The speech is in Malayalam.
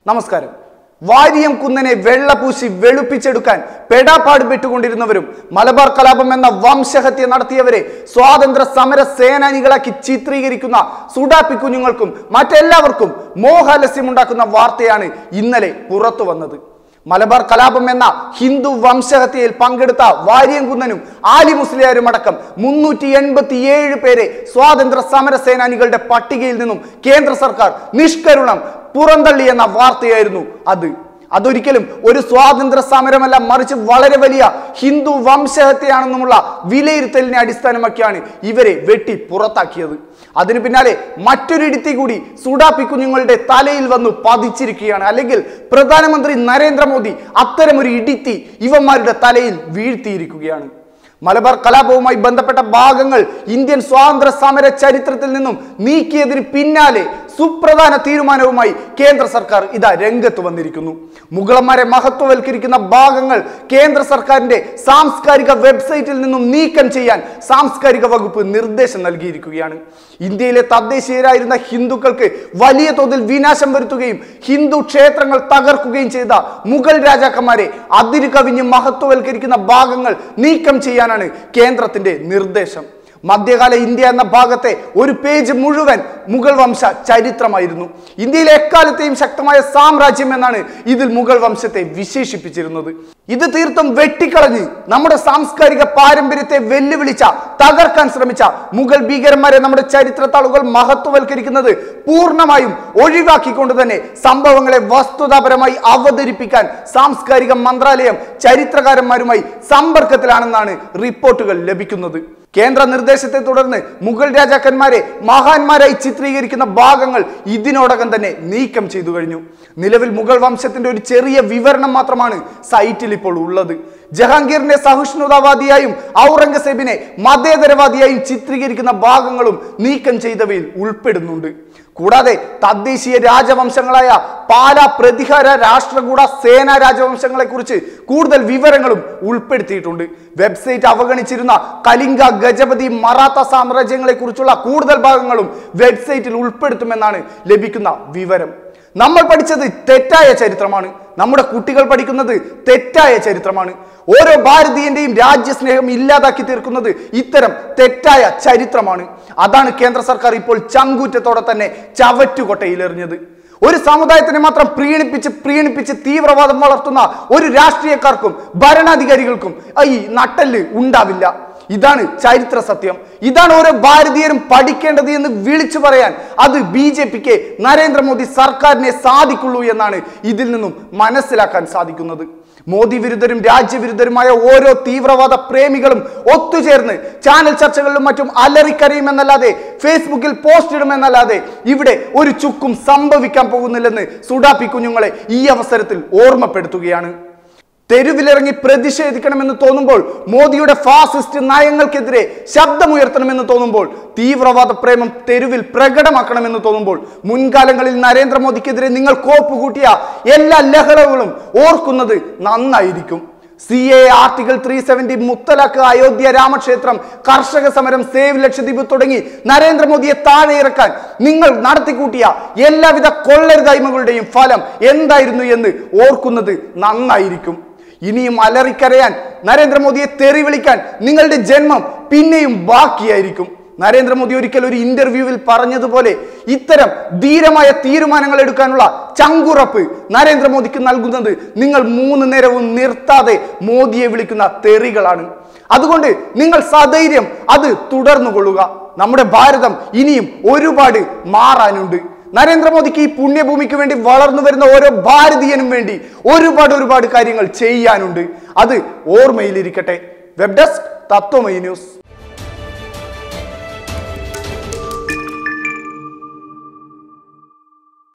നമസ്കാരം വാരിയം കുന്നനെ വെള്ളപൂശി വെളുപ്പിച്ചെടുക്കാൻ പെടാപ്പാട് പെട്ടുകൊണ്ടിരുന്നവരും മലബാർ കലാപം എന്ന വംശഹത്യ നടത്തിയവരെ സ്വാതന്ത്ര്യ സമര സേനാനികളാക്കി ചിത്രീകരിക്കുന്ന സുഡാപ്പി കുഞ്ഞുങ്ങൾക്കും മറ്റെല്ലാവർക്കും മോഹാലസ്യമുണ്ടാക്കുന്ന വാർത്തയാണ് ഇന്നലെ പുറത്തു വന്നത് മലബാർ കലാപം എന്ന ഹിന്ദു വംശഹത്യയിൽ പങ്കെടുത്ത വാര്യംകുന്നനും ആലി മുസ്ലിയാരും അടക്കം മുന്നൂറ്റി എൺപത്തിയേഴ് പേരെ സ്വാതന്ത്ര്യ സമര സേനാനികളുടെ പട്ടികയിൽ നിന്നും കേന്ദ്ര സർക്കാർ നിഷ്കരുണം പുറന്തള്ളി എന്ന വാർത്തയായിരുന്നു അത് അതൊരിക്കലും ഒരു സ്വാതന്ത്ര്യ സമരമല്ല മറിച്ച് വളരെ വലിയ ഹിന്ദു വംശഹത്യയാണെന്നുമുള്ള വിലയിരുത്തലിനെ അടിസ്ഥാനമാക്കിയാണ് ഇവരെ വെട്ടി പുറത്താക്കിയത് അതിനു പിന്നാലെ മറ്റൊരു ഇടുത്തി കൂടി സുഡാപ്പി കുഞ്ഞുങ്ങളുടെ തലയിൽ വന്നു പതിച്ചിരിക്കുകയാണ് അല്ലെങ്കിൽ പ്രധാനമന്ത്രി നരേന്ദ്രമോദി അത്തരമൊരു ഇടുത്തി ഇവന്മാരുടെ തലയിൽ വീഴ്ത്തിയിരിക്കുകയാണ് മലബാർ കലാപവുമായി ബന്ധപ്പെട്ട ഭാഗങ്ങൾ ഇന്ത്യൻ സ്വാതന്ത്ര്യ സമര ചരിത്രത്തിൽ നിന്നും നീക്കിയതിന് പിന്നാലെ സുപ്രധാന തീരുമാനവുമായി കേന്ദ്ര സർക്കാർ ഇതാ രംഗത്ത് വന്നിരിക്കുന്നു മുഗളന്മാരെ മഹത്വവൽക്കരിക്കുന്ന ഭാഗങ്ങൾ കേന്ദ്ര സർക്കാരിന്റെ സാംസ്കാരിക വെബ്സൈറ്റിൽ നിന്നും നീക്കം ചെയ്യാൻ സാംസ്കാരിക വകുപ്പ് നിർദ്ദേശം നൽകിയിരിക്കുകയാണ് ഇന്ത്യയിലെ തദ്ദേശീയരായിരുന്ന ഹിന്ദുക്കൾക്ക് വലിയ തോതിൽ വിനാശം വരുത്തുകയും ഹിന്ദു ക്ഷേത്രങ്ങൾ തകർക്കുകയും ചെയ്ത മുഗൾ രാജാക്കന്മാരെ അതിര് കവിഞ്ഞ് മഹത്വവൽക്കരിക്കുന്ന ഭാഗങ്ങൾ നീക്കം ചെയ്യാനാണ് കേന്ദ്രത്തിന്റെ നിർദ്ദേശം മധ്യകാല ഇന്ത്യ എന്ന ഭാഗത്തെ ഒരു പേജ് മുഴുവൻ മുഗൾ വംശ ചരിത്രമായിരുന്നു ഇന്ത്യയിലെ എക്കാലത്തെയും ശക്തമായ സാമ്രാജ്യം എന്നാണ് ഇതിൽ മുഗൾ വംശത്തെ വിശേഷിപ്പിച്ചിരുന്നത് ഇത് തീർത്തും വെട്ടിക്കളഞ്ഞ് നമ്മുടെ സാംസ്കാരിക പാരമ്പര്യത്തെ വെല്ലുവിളിച്ച തകർക്കാൻ ശ്രമിച്ച മുഗൾ ഭീകരന്മാരെ നമ്മുടെ ചരിത്ര താളുകൾ മഹത്വവൽക്കരിക്കുന്നത് പൂർണ്ണമായും ഒഴിവാക്കിക്കൊണ്ട് തന്നെ സംഭവങ്ങളെ വസ്തുതാപരമായി അവതരിപ്പിക്കാൻ സാംസ്കാരിക മന്ത്രാലയം ചരിത്രകാരന്മാരുമായി സമ്പർക്കത്തിലാണെന്നാണ് റിപ്പോർട്ടുകൾ ലഭിക്കുന്നത് കേന്ദ്ര നിർദ്ദേശത്തെ തുടർന്ന് മുഗൾ രാജാക്കന്മാരെ മഹാന്മാരായി ചിത്രീകരിക്കുന്ന ഭാഗങ്ങൾ ഇതിനോടകം തന്നെ നീക്കം ചെയ്തു കഴിഞ്ഞു നിലവിൽ മുഗൾ വംശത്തിന്റെ ഒരു ചെറിയ വിവരണം മാത്രമാണ് സൈറ്റിൽ ഇപ്പോൾ ഉള്ളത് ജഹാംഗീറിനെ സഹിഷ്ണുതാവാദിയായും ഔറംഗസേബിനെ മതേതരവാദിയായും ചിത്രീകരിക്കുന്ന ഭാഗങ്ങളും നീക്കം ചെയ്തവയിൽ ഉൾപ്പെടുന്നുണ്ട് കൂടാതെ തദ്ദേശീയ രാജവംശങ്ങളായ പാല പ്രതിഹാര രാഷ്ട്രകൂട സേന രാജവംശങ്ങളെ കുറിച്ച് കൂടുതൽ വിവരങ്ങളും ഉൾപ്പെടുത്തിയിട്ടുണ്ട് വെബ്സൈറ്റ് അവഗണിച്ചിരുന്ന കലിംഗ ഗജപതി മറാത്ത സാമ്രാജ്യങ്ങളെ കുറിച്ചുള്ള കൂടുതൽ ഭാഗങ്ങളും വെബ്സൈറ്റിൽ ഉൾപ്പെടുത്തുമെന്നാണ് ലഭിക്കുന്ന വിവരം നമ്മൾ പഠിച്ചത് തെറ്റായ ചരിത്രമാണ് നമ്മുടെ കുട്ടികൾ പഠിക്കുന്നത് തെറ്റായ ചരിത്രമാണ് ഓരോ ഭാരതീയന്റെയും രാജ്യസ്നേഹം ഇല്ലാതാക്കി തീർക്കുന്നത് ഇത്തരം തെറ്റായ ചരിത്രമാണ് അതാണ് കേന്ദ്ര സർക്കാർ ഇപ്പോൾ ചങ്കൂറ്റത്തോടെ തന്നെ ചവറ്റുകൊട്ടയിലെറിഞ്ഞത് ഒരു സമുദായത്തിനെ മാത്രം പ്രീണിപ്പിച്ച് പ്രീണിപ്പിച്ച് തീവ്രവാദം വളർത്തുന്ന ഒരു രാഷ്ട്രീയക്കാർക്കും ഭരണാധികാരികൾക്കും ഈ നട്ടല് ഉണ്ടാവില്ല ഇതാണ് ചരിത്ര സത്യം ഇതാണ് ഓരോ ഭാരതീയരും പഠിക്കേണ്ടത് എന്ന് വിളിച്ചു പറയാൻ അത് ബി ജെ പിക്ക് നരേന്ദ്രമോദി സർക്കാരിനെ സാധിക്കുള്ളൂ എന്നാണ് ഇതിൽ നിന്നും മനസ്സിലാക്കാൻ സാധിക്കുന്നത് മോദി വിരുദ്ധരും രാജ്യവിരുദ്ധരുമായ ഓരോ തീവ്രവാദ പ്രേമികളും ഒത്തുചേർന്ന് ചാനൽ ചർച്ചകളിലും മറ്റും അലറിക്കരയുമെന്നല്ലാതെ ഫേസ്ബുക്കിൽ പോസ്റ്റ് ഇടുമെന്നല്ലാതെ ഇവിടെ ഒരു ചുക്കും സംഭവിക്കാൻ പോകുന്നില്ലെന്ന് സുഡാപ്പി കുഞ്ഞുങ്ങളെ ഈ അവസരത്തിൽ ഓർമ്മപ്പെടുത്തുകയാണ് തെരുവിലിറങ്ങി പ്രതിഷേധിക്കണമെന്ന് തോന്നുമ്പോൾ മോദിയുടെ ഫാസിസ്റ്റ് നയങ്ങൾക്കെതിരെ ശബ്ദമുയർത്തണമെന്ന് തോന്നുമ്പോൾ തീവ്രവാദ പ്രേമം തെരുവിൽ പ്രകടമാക്കണമെന്ന് തോന്നുമ്പോൾ മുൻകാലങ്ങളിൽ നരേന്ദ്രമോദിക്കെതിരെ നിങ്ങൾ കോപ്പ് കൂട്ടിയ എല്ലാ ലഹളകളും ഓർക്കുന്നത് നന്നായിരിക്കും C A article three seventy മുത്തലാഖ് അയോധ്യ രാമക്ഷേത്രം കർഷക സമരം സേവ് ലക്ഷദ്വീപ് തുടങ്ങി നരേന്ദ്രമോദിയെ താഴെ ഇറക്കാൻ നിങ്ങൾ നടത്തിക്കൂട്ടിയ എല്ലാവിധ കൊള്ളരുതായ്മകളുടെയും ഫലം എന്തായിരുന്നു എന്ന് ഓർക്കുന്നത് നന്നായിരിക്കും ഇനിയും അലറിക്കരയാൻ നരേന്ദ്രമോദിയെ തെറി വിളിക്കാൻ നിങ്ങളുടെ ജന്മം പിന്നെയും ബാക്കിയായിരിക്കും നരേന്ദ്രമോദി ഒരിക്കൽ ഒരു ഇന്റർവ്യൂവിൽ പറഞ്ഞതുപോലെ ഇത്തരം ധീരമായ തീരുമാനങ്ങൾ എടുക്കാനുള്ള ചങ്കുറപ്പ് നരേന്ദ്രമോദിക്ക് നൽകുന്നത് നിങ്ങൾ മൂന്ന് നേരവും നിർത്താതെ മോദിയെ വിളിക്കുന്ന തെറികളാണ് അതുകൊണ്ട് നിങ്ങൾ സധൈര്യം അത് തുടർന്നു കൊള്ളുക നമ്മുടെ ഭാരതം ഇനിയും ഒരുപാട് മാറാനുണ്ട് നരേന്ദ്രമോദിക്ക് ഈ പുണ്യഭൂമിക്ക് വേണ്ടി വളർന്നു വരുന്ന ഓരോ ഭാരതീയനും വേണ്ടി ഒരുപാട് ഒരുപാട് കാര്യങ്ങൾ ചെയ്യാനുണ്ട് അത് ഓർമ്മയിലിരിക്കട്ടെ വെബ് ഡെസ്ക് തത്വമൈ ന്യൂസ്